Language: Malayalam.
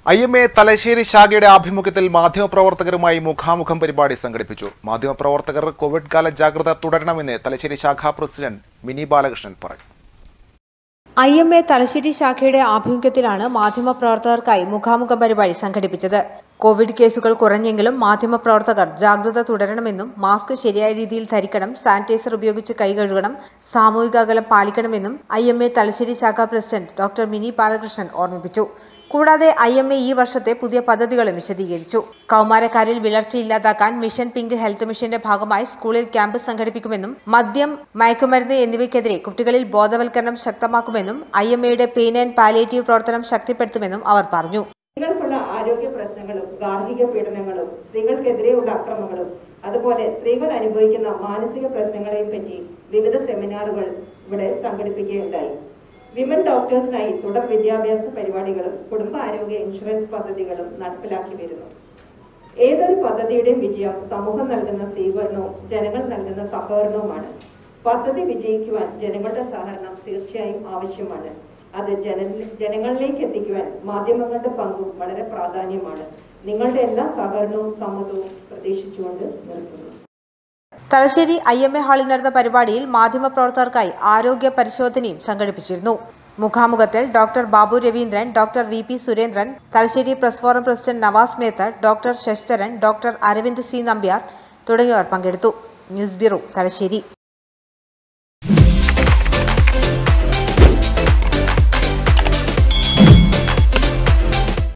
ഐ എം എ തലശ്ശേരി ശാഖയുടെ ആഭിമുഖ്യത്തിൽ മാധ്യമപ്രവർത്തകരുമായി മുഖാമുഖം പരിപാടി സംഘടിപ്പിച്ചു മാധ്യമപ്രവർത്തകർ കോവിഡ് കാല ജാഗ്രത തുടരണമെന്ന് തലശ്ശേരി ശാഖാ പ്രസിഡന്റ് മിനി ബാലകൃഷ്ണൻ പറഞ്ഞു ഐ എം എ തലശ്ശേരി ശാഖയുടെ ആഭിമുഖ്യത്തിലാണ് മാധ്യമപ്രവർത്തകർക്കായി മുഖാമുഖ പരിപാടി സംഘടിപ്പിച്ചത് കോവിഡ് കേസുകൾ കുറഞ്ഞെങ്കിലും മാധ്യമപ്രവർത്തകർ ജാഗ്രത തുടരണമെന്നും മാസ്ക് ശരിയായ രീതിയിൽ ധരിക്കണം സാനിറ്റൈസർ ഉപയോഗിച്ച് കൈ കഴുകണം സാമൂഹിക അകലം പാലിക്കണമെന്നും ഐ എം എ തലശ്ശേരി ശാഖാ പ്രസിഡന്റ് ഡോക്ടർ മിനി ബാലകൃഷ്ണൻ ഓർമ്മിപ്പിച്ചു കൂടാതെ ഐ എം എ ഈ വർഷത്തെ പുതിയ പദ്ധതികളും വിശദീകരിച്ചു കൗമാരക്കാരിൽ വിളർച്ച ഇല്ലാതാക്കാൻ മിഷൻ പിങ്ക് ഹെൽത്ത് മിഷന്റെ ഭാഗമായി സ്കൂളിൽ ക്യാമ്പ് സംഘടിപ്പിക്കുമെന്നും മദ്യം മയക്കുമരുന്ന് എന്നിവയ്ക്കെതിരെ കുട്ടികളിൽ ബോധവൽക്കരണം ശക്തമാക്കുമെന്നും ഐ എം എയുടെ പെയിൻ ആൻഡ് പാലിയേറ്റീവ് പ്രവർത്തനം ശക്തിപ്പെടുത്തുമെന്നും അവർ പറഞ്ഞു സ്ത്രീകൾക്കുള്ള ആരോഗ്യ പ്രശ്നങ്ങളും ഗാർഹിക പീഡനങ്ങളും സ്ത്രീകൾക്കെതിരെയുള്ള അക്രമങ്ങളും അതുപോലെ സ്ത്രീകൾ അനുഭവിക്കുന്ന മാനസിക പ്രശ്നങ്ങളെയും പറ്റി വിവിധ സെമിനാറുകൾ ഇവിടെ സംഘടിപ്പിക്കുകയുണ്ടായി വിമൻ ഡോക്ടേഴ്സിനായി തുടർ വിദ്യാഭ്യാസ പരിപാടികളും കുടുംബ ആരോഗ്യ ഇൻഷുറൻസ് പദ്ധതികളും നടപ്പിലാക്കി വരുന്നു ഏതൊരു പദ്ധതിയുടെയും വിജയം സമൂഹം നൽകുന്ന സ്വീകരണവും ജനങ്ങൾ നൽകുന്ന സഹകരണവുമാണ് പദ്ധതി വിജയിക്കുവാൻ ജനങ്ങളുടെ സഹകരണം തീർച്ചയായും ആവശ്യമാണ് അത് ജന ജനങ്ങളിലേക്ക് എത്തിക്കുവാൻ മാധ്യമങ്ങളുടെ പങ്കും വളരെ പ്രാധാന്യമാണ് നിങ്ങളുടെ എല്ലാ സഹകരണവും സമ്മതവും പ്രതീക്ഷിച്ചുകൊണ്ട് നിർത്തുന്നു തലശ്ശേരി ഐ എം എ ഹാളിൽ നടന്ന പരിപാടിയിൽ മാധ്യമപ്രവർത്തകർക്കായി ആരോഗ്യ പരിശോധനയും സംഘടിപ്പിച്ചിരുന്നു മുഖാമുഖത്തിൽ doctor Babu Raveendran doctor V P Surendran Thalassery press forum president Navas Methar doctor Sasidharan doctor Aravind C Nambiar തുടങ്ങിയവർ പങ്കെടുത്തു ന്യൂസ് ബ്യൂറോ തലശ്ശേരി